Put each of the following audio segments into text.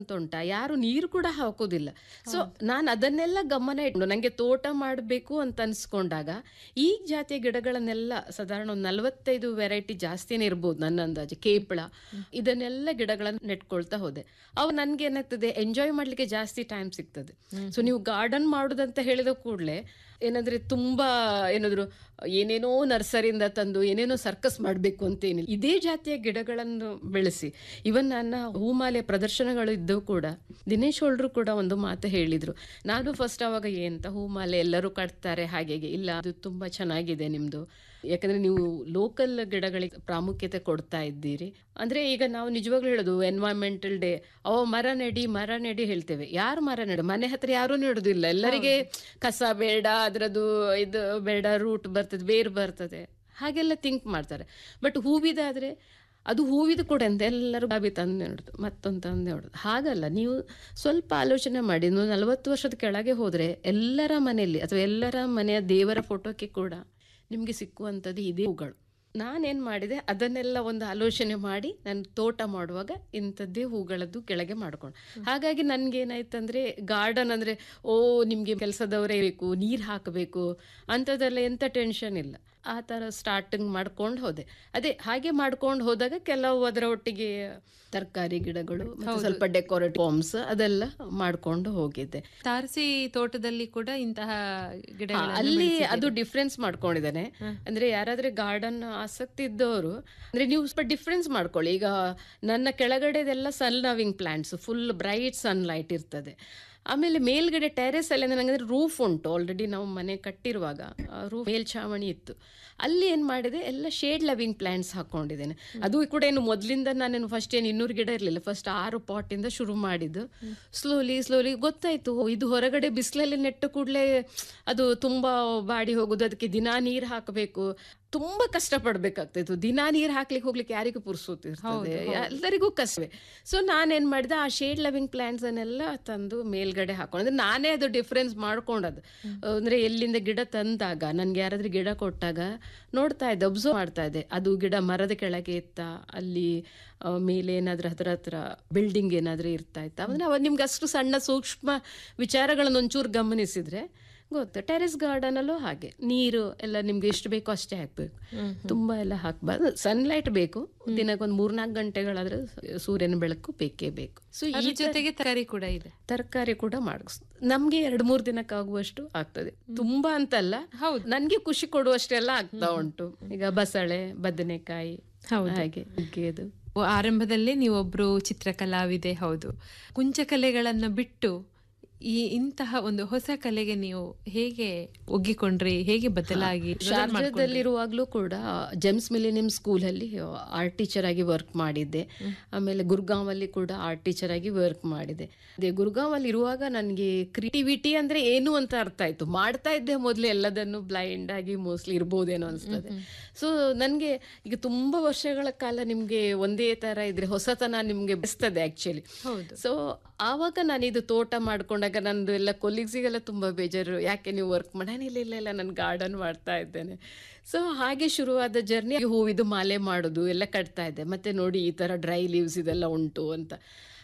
ಅಂತ ಉಂಟಾ ಯಾರು ನೀರು ಕೂಡ ಹಾಕೋದಿಲ್ಲ ಸೊ ನಾನು ಅದನ್ನೆಲ್ಲ ಗಮನ ಇಟ್ಟು ನನಗೆ ತೋಟ ಮಾಡಬೇಕು ಅಂತ ಅನ್ಸ್ಕೊಂಡಾಗ ಈ ಜಾತಿಯ ಗಿಡಗಳನ್ನೆಲ್ಲ ಸಾಧಾರಣ ಒಂದು ನಲವತ್ತೈದು ವೆರೈಟಿ ಜಾಸ್ತಿನೇ ಇರ್ಬೋದು ನನ್ನ ಅಂದಾಜು ಕೇಪಳ ಇದನ್ನೆಲ್ಲ ಗಿಡಗಳನ್ನು ನೆಟ್ಕೊಳ್ತಾ ಹೋದೆ ಅವು ನನಗೆ ಏನಾಗ್ತದೆ ಎಂಜಾಯ್ ಮಾಡ್ಲಿಕ್ಕೆ ಜಾಸ್ತಿ ಟೈಮ್ ಸಿಗ್ತದೆ ಸೊ ನೀವು ಗಾರ್ಡನ್ ಮಾಡುದಂತ ಹೇಳಿದ ಕೂಡಲೇ ಏನಂದ್ರೆ ತುಂಬಾ ಏನಾದ್ರು ಏನೇನೋ ನರ್ಸರಿಯಿಂದ ತಂದು ಏನೇನೋ ಸರ್ಕಸ್ ಮಾಡಬೇಕು ಅಂತೇನಿಲ್ಲ ಇದೇ ಜಾತಿಯ ಗಿಡಗಳನ್ನು ಬೆಳೆಸಿ ಇವನ್ ನನ್ನ ಹೂಮಾಲೆ ಪ್ರದರ್ಶನಗಳು ಇದ್ದವು ಕೂಡ ದಿನೇಶ್ ಹೊಳ್ರು ಕೂಡ ಒಂದು ಮಾತು ಹೇಳಿದ್ರು ನಾನು ಫಸ್ಟ್ ಅವಾಗ ಏನಂತ ಹೂಮಾಲೆ ಎಲ್ಲರೂ ಕಟ್ತಾರೆ ಹಾಗೆ ಹೀಗೆ. ಇಲ್ಲ ಅದು ತುಂಬಾ ಚೆನ್ನಾಗಿದೆ ನಿಮ್ದು ಯಾಕಂದ್ರೆ ನೀವು ಲೋಕಲ್ ಗಿಡಗಳಿಗೆ ಪ್ರಾಮುಖ್ಯತೆ ಕೊಡ್ತಾ ಇದ್ದೀರಿ ಅಂದ್ರೆ ಈಗ ನಾವು ನಿಜವಾಗ್ಲೂ ಹೇಳೋದು ಎನ್ವೈರನ್ಮೆಂಟಲ್ ಡೇ ಅವ ಮರ ನೆಡಿ ಮರ ನೆಡಿ ಹೇಳ್ತೇವೆ ಯಾರು ಮರ ನೆಡು ಮನೆ ಹತ್ರ ಯಾರು ನೆಡುದಿಲ್ಲ ಎಲ್ಲರಿಗೆ ಕಸ ಬೇಡ ಅದ್ರದ್ದು ಇದು ಬೇಡ ರೂಟ್ ಬರ್ತದೆ ಬೇರು ಬರ್ತದೆ ಹಾಗೆಲ್ಲ ಥಿಂಕ್ ಮಾಡ್ತಾರೆ ಬಟ್ ಹೂವಿದಾದ್ರೆ ಅದು ಹೂವಿದು ಕೂಡ ಅಂತ ಎಲ್ಲರೂ ಬಾಬಿ ತಂದೆ ನೋಡುದು ಮತ್ತೊಂದು ತಂದೆ ನೋಡುದು ಹಾಗಲ್ಲ ನೀವು ಸ್ವಲ್ಪ ಆಲೋಚನೆ ಮಾಡಿ ನೀವು ನಲವತ್ತು ವರ್ಷದ ಕೆಳಗೆ ಹೋದ್ರೆ ಎಲ್ಲರ ಮನೆಯಲ್ಲಿ ಅಥವಾ ಎಲ್ಲರ ಮನೆಯ ದೇವರ ಫೋಟೋಕ್ಕೆ ಕೂಡ ನಿಮಗೆ ಸಿಕ್ಕುವಂಥದ್ದು ಇದೇ ಹೂಗಳು ನಾನೇನು ಮಾಡಿದೆ ಅದನ್ನೆಲ್ಲ ಒಂದು ಆಲೋಚನೆ ಮಾಡಿ ನಾನು ತೋಟ ಮಾಡುವಾಗ ಇಂಥದ್ದೇ ಹೂಗಳದ್ದು ಕೆಳಗೆ ಮಾಡ್ಕೊಂಡು ಹಾಗಾಗಿ ನನಗೇನಾಯ್ತಂದ್ರೆ ಗಾರ್ಡನ್ ಅಂದರೆ ಓ ನಿಮಗೆ ಕೆಲಸದವರೇ ಬೇಕು ನೀರು ಹಾಕಬೇಕು ಅಂಥದ್ದೆಲ್ಲ ಎಂಥ ಟೆನ್ಷನ್ ಇಲ್ಲ ಆ ಥರ ಸ್ಟಾರ್ಟಿಂಗ್ ಮಾಡ್ಕೊಂಡು ಹೋದೆ ಅದೇ ಹಾಗೆ ಮಾಡ್ಕೊಂಡು ಹೋದಾಗ ಕೆಲವು ಅದರ ಒಟ್ಟಿಗೆ ತರಕಾರಿ ಗಿಡಗಳು ಮತ್ತು ಸ್ವಲ್ಪ ಡೆಕೋರೇಟ್ ಪಾಮ್ಸ್ ಅದೆಲ್ಲ ಮಾಡ್ಕೊಂಡು ಹೋಗಿದ್ದೆ ತಾರಸಿ ತೋಟದಲ್ಲಿ ಕೂಡ ಇಂತಹ ಗಿಡ ಹಾ, ಅಲ್ಲಿ ಅದು ಡಿಫ್ರೆನ್ಸ್ ಮಾಡ್ಕೊಂಡಿದ್ದಾನೆ ಅಂದ್ರೆ ಯಾರಾದ್ರೆ ಗಾರ್ಡನ್ ಆಸಕ್ತಿ ಇದ್ದವರು ಅಂದ್ರೆ ನೀವು ಸ್ವಲ್ಪ ಡಿಫ್ರೆನ್ಸ್ ಮಾಡ್ಕೊಳ್ಳಿ ಈಗ ನನ್ನ ಕೆಳಗಡೆದೆಲ್ಲ sun loving plants full bright sunlight ಇರ್ತದೆ ಆಮೇಲೆ ಮೇಲ್ಗಡೆ ಟೆರೆಸ್ ಅಲ್ಲಿ ನನಗಂದ್ರೆ ರೂಫ್ ಉಂಟು ಆಲ್ರೆಡಿ ನಾವು ಮನೆ ಕಟ್ಟಿರುವಾಗ ರೂಫ್ ಮೇಲ್ಛಾವಣಿ ಇತ್ತು ಅಲ್ಲಿ ಏನು ಮಾಡಿದೆ ಎಲ್ಲ ಶೇಡ್ ಲವಿಂಗ್ ಪ್ಲಾಂಟ್ಸ್ ಹಾಕೊಂಡಿದ್ದೇನೆ ಅದು ಕೂಡ ಏನು ಮೊದಲಿಂದ ನಾನೇನು ಫಸ್ಟ್ ಏನು ಇನ್ನೂರು ಗಿಡ ಇರಲಿಲ್ಲ ಫಸ್ಟ್ ಆರು ಪಾಟಿಂದ ಶುರು ಮಾಡಿದ್ದು ಸ್ಲೋಲಿ ಸ್ಲೋಲಿ ಗೊತ್ತಾಯ್ತು ಓ, ಇದು ಹೊರಗಡೆ ಬಿಸಿಲಲ್ಲಿ ನೆಟ್ಟ ಕೂಡಲೇ ಅದು ತುಂಬಾ ಬಾಡಿ ಹೋಗುದು ಅದಕ್ಕೆ ದಿನಾ ನೀರು ಹಾಕಬೇಕು ತುಂಬಾ ಕಷ್ಟ ಪಡ್ಬೇಕಾಗ್ತಿತ್ತು ದಿನಾ ನೀರು ಹಾಕ್ಲಿಕ್ಕೆ ಹೋಗ್ಲಿಕ್ಕೆ ಯಾರಿಗೂ ಪುರ್ಸೋತಿರ್ತದೆ ಎಲ್ಲರಿಗೂ ಕಷ್ಟವೇ ಸೊ ನಾನೇನ್ ಮಾಡಿದೆ ಆ ಶೇಡ್ ಲವಿಂಗ್ ಪ್ಲಾಂಟ್ಸ್ ಅನ್ನೆಲ್ಲ ತಂದು ಮೇಲ್ಗಡೆ ಹಾಕೊಂಡು ಅಂದ್ರೆ ನಾನೇ ಅದು ಡಿಫ್ರೆನ್ಸ್ ಮಾಡ್ಕೊಂಡದ್ದು ಅಂದ್ರೆ ಎಲ್ಲಿಂದ ಗಿಡ ತಂದಾಗ ನನ್ಗೆ ಯಾರಾದ್ರೂ ಗಿಡ ಕೊಟ್ಟಾಗ ನೋಡ್ತಾ ಇದ್ದೆ ಅಬ್ಸರ್ವ್ ಮಾಡ್ತಾ ಇದ್ದೆ ಅದು ಗಿಡ ಮರದ ಕೆಳಗೆ ಇತ್ತ ಅಲ್ಲಿ ಆ, ಮೇಲೆ ಏನಾದ್ರೂ ಹತ್ರ ಹತ್ರ ಬಿಲ್ಡಿಂಗ್ ಏನಾದ್ರೂ ಇರ್ತಾ ಇತ್ತ ಅಂದ್ರೆ ಅವಾಗ ನಿಮ್ಗೆ ಅಷ್ಟು ಸಣ್ಣ ಸೂಕ್ಷ್ಮ ವಿಚಾರಗಳನ್ನು ಒಂಚೂರು ಗಮನಿಸಿದ್ರೆ ಗೊತ್ತು ಟೆರೆಸ್ ಗಾರ್ಡನ್ ಅಲ್ಲೂ ಹಾಗೆ ನೀರು ಎಲ್ಲ ನಿಮ್ಗೆ ಎಷ್ಟು ಬೇಕೋ ಅಷ್ಟೇ ಹಾಕ್ಬೇಕು ತುಂಬಾ ಎಲ್ಲ ಹಾಕ್ಬಾರ್ದು ಸನ್ಲೈಟ್ ಬೇಕು ದಿನಕ್ಕೊಂದು ಮೂರ್ನಾಲ್ಕು ಗಂಟೆಗಳಾದ್ರೆ ಸೂರ್ಯನ ಬೆಳಕು ಬೇಕೇ ಬೇಕು ಸೊ ಈ ಅದ್ರ ಜೊತೆಗೆ ತರಕಾರಿ ಕೂಡ ಇದೆ ತರಕಾರಿ ಕೂಡ ಮಾಡಿಸ್ ನಮ್ಗೆ ಎರಡ್ ಮೂರ್ ದಿನಕ್ಕಾಗುವಷ್ಟು ಆಗ್ತದೆ ತುಂಬಾ ಅಂತಲ್ಲ ಹೌದು. ನನ್ಗೆ ಖುಷಿ ಕೊಡುವಷ್ಟೆಲ್ಲ ಆಗ್ತಾ ಉಂಟು ಈಗ ಬಸಳೆ ಬದನೆಕಾಯಿ ಹಾಗೆ ನುಗ್ಗೆದು ಓ, ಆರಂಭದಲ್ಲೇ ನೀವೊಬ್ರು ಚಿತ್ರಕಲಾವಿದೆ ಹೌದು ಕುಂಚಕಲೆಗಳನ್ನ ಬಿಟ್ಟು ಈ ಇಂತಹ ಒಂದು ಹೊಸ ಕಲೆಗೆ ನೀವು ಹೇಗೆ ಒಗ್ಗಿಕೊಂಡ್ರಿ ಹೇಗೆ ಬದಲಾಗಿ ಶಾರ್ಜಾದಲ್ಲಿರುವಾಗಲೂ ಕೂಡ ಜೆಮ್ಸ್ ಮಿಲಿನಿಯಂ ಸ್ಕೂಲಲ್ಲಿ ಆರ್ಟ್ ಟೀಚರ್ ಆಗಿ ವರ್ಕ್ ಮಾಡಿದ್ದೆ ಆಮೇಲೆ ಗುರ್ಗಾಂವ್ ಅಲ್ಲಿ ಕೂಡ ಆರ್ಟ್ ಟೀಚರ್ ಆಗಿ ವರ್ಕ್ ಮಾಡಿದೆ ಅದೇ ಗುರ್ಗಾಂವ್ ಅಲ್ಲಿ ಇರುವಾಗ ನನಗೆ ಕ್ರಿಯೇಟಿವಿಟಿ ಅಂದ್ರೆ ಏನು ಅಂತ ಅರ್ಥ ಆಯ್ತು ಮಾಡ್ತಾ ಇದ್ದೆ ಮೊದಲು ಎಲ್ಲದನ್ನು ಬ್ಲೈಂಡ್ ಆಗಿ ಮೋಸ್ಟ್ಲಿ ಇರ್ಬೋದೇನೋ ಅನಿಸ್ತದೆ ಸೊ ನನಗೆ ಈಗ ತುಂಬಾ ವರ್ಷಗಳ ಕಾಲ ನಿಮ್ಗೆ ಒಂದೇ ತರ ಇದ್ರೆ ಹೊಸತನ ನಿಮ್ಗೆ ಬೆಸ್ತದೆ ಆಕ್ಚುಲಿ ಹೌದು. ಸೊ ಆವಾಗ ನಾನು ಇದು ತೋಟ ಮಾಡ್ಕೊಂಡಾಗ ನಂದು ಎಲ್ಲ ಕೊಲೀಗ್ಸಿಗೆಲ್ಲ ತುಂಬ ಬೇಜಾರು ಯಾಕೆ ನೀವು ವರ್ಕ್ ಮಾಡ ಇಲ್ಲ ಇಲ್ಲ ಇಲ್ಲ ನಾನು ಗಾರ್ಡನ್ ಮಾಡ್ತಾ ಇದ್ದೇನೆ ಸೊ ಹಾಗೆ ಶುರುವಾದ ಜರ್ನಿ ಹೂವಿದು ಮಾಲೆ ಮಾಡೋದು ಎಲ್ಲ ಕಟ್ತಾ ಇದ್ದೆ ಮತ್ತೆ ನೋಡಿ ಈ ಥರ ಡ್ರೈ ಲೀವ್ಸ್ ಇದೆಲ್ಲ ಉಂಟು ಅಂತ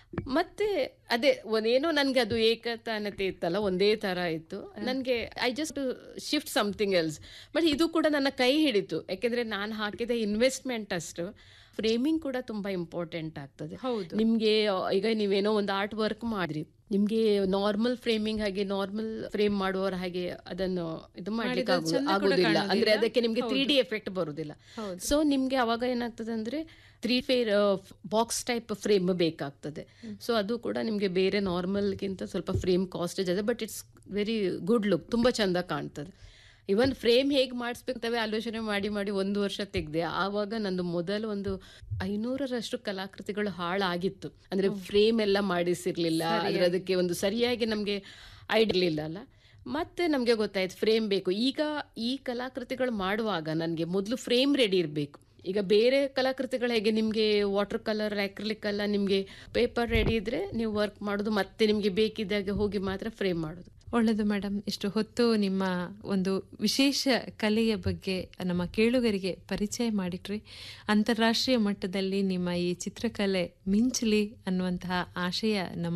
ಮತ್ತೆ ಅದೇ ಒಂದೇನೋ ನನಗೆ ಅದು ಏಕತಾನತೆ ಇತ್ತಲ್ಲ ಒಂದೇ ಥರ ಇತ್ತು ನನಗೆ I just shift something else but ಇದು ಕೂಡ ನನ್ನ ಕೈ ಹಿಡಿತು ಯಾಕೆಂದರೆ ನಾನು ಹಾಕಿದ ಇನ್ವೆಸ್ಟ್ಮೆಂಟ್ ಅಷ್ಟು ಫ್ರೇಮಿಂಗ್ ಕೂಡ ತುಂಬಾ ಇಂಪಾರ್ಟೆಂಟ್ ಆಗ್ತದೆ ಹೌದು. ನಿಮ್ಗೆ ಈಗ ನೀವೇನೋ ಒಂದು ಆರ್ಟ್ ವರ್ಕ್ ಮಾಡ್ರಿ ನಿಮ್ಗೆ ನಾರ್ಮಲ್ ಫ್ರೇಮಿಂಗ್ ಹಾಗೆ ನಾರ್ಮಲ್ ಫ್ರೇಮ್ ಮಾಡುವವರ ಹಾಗೆ ಅದನ್ನು ಇದು ಮಾಡ್ಲಿಕ್ಕೆ ಆಗು- ಚಂದ ಕೂಡ ಆಗುದಿಲ್ಲ ಕಾಣುದಿಲ್ಲ. ಅಂದ್ರೆ ಅದಕ್ಕೆ ನಿಮ್ಗೆ ತ್ರೀ ಡಿ ಎಫೆಕ್ಟ್ ಬರುದಿಲ್ಲ ಸೊ ನಿಮ್ಗೆ ಅವಾಗ ಏನಾಗ್ತದೆ ಅಂದ್ರೆ three fair box type frame ಬೇಕಾಗ್ತದೆ ಸೊ ಅದು ಕೂಡ ನಿಮ್ಗೆ ಬೇರೆ ನಾರ್ಮಲ್ಗಿಂತ ಸ್ವಲ್ಪ ಫ್ರೇಮ್ ಕಾಸ್ಟ್ ಇದೆ but it's very good look ತುಂಬಾ ಚಂದ ಕಾಣ್ತದೆ ಇವನ್ ಫ್ರೇಮ್ ಹೇಗೆ ಮಾಡಿಸ್ಬೇಕಂತವೇ ಆಲೋಚನೆ ಮಾಡಿ ಮಾಡಿ ಒಂದು ವರ್ಷ ತೆಗ್ದೆ ಆವಾಗ ನಂದು ಮೊದಲು ಒಂದು ಐನೂರರಷ್ಟು ಕಲಾಕೃತಿಗಳು ಹಾಳಾಗಿತ್ತು ಅಂದ್ರೆ ಫ್ರೇಮ್ ಎಲ್ಲ ಮಾಡಿಸಿರ್ಲಿಲ್ಲ ಅಂದ್ರೆ ಅದಕ್ಕೆ ಒಂದು ಸರಿಯಾಗಿ ನಮ್ಗೆ ಐಡಿರ್ಲಿಲ್ಲ ಅಲ್ಲ ಮತ್ತೆ ನಮಗೆ ಗೊತ್ತಾಯ್ತು ಫ್ರೇಮ್ ಬೇಕು ಈಗ ಈ ಕಲಾಕೃತಿಗಳು ಮಾಡುವಾಗ ನನಗೆ ಮೊದಲು ಫ್ರೇಮ್ ರೆಡಿ ಇರಬೇಕು ಈಗ ಬೇರೆ ಕಲಾಕೃತಿಗಳು ಹೇಗೆ ನಿಮಗೆ ವಾಟರ್ ಕಲರ್ ಅಕ್ರಿಲಿಕ್ ಎಲ್ಲ ನಿಮಗೆ ಪೇಪರ್ ರೆಡಿ ಇದ್ರೆ ನೀವು ವರ್ಕ್ ಮಾಡೋದು ಮತ್ತೆ ನಿಮಗೆ ಬೇಕಿದ್ದಾಗೆ ಹೋಗಿ ಮಾತ್ರ ಫ್ರೇಮ್ ಮಾಡೋದು ಒಳ್ಳೆಯದು ಮೇಡಮ್ ಇಷ್ಟು ಹೊತ್ತು ನಿಮ್ಮ ಒಂದು ವಿಶೇಷ ಕಲೆಯ ಬಗ್ಗೆ ನಮ್ಮ ಕೇಳುಗರಿಗೆ ಪರಿಚಯ ಮಾಡಿಟ್ರಿ ಅಂತಾರಾಷ್ಟ್ರೀಯ ಮಟ್ಟದಲ್ಲಿ ನಿಮ್ಮ ಈ ಚಿತ್ರಕಲೆ ಮಿಂಚಲಿ ಅನ್ನುವಂತಹ ಆಶಯ ನಮ್ಮ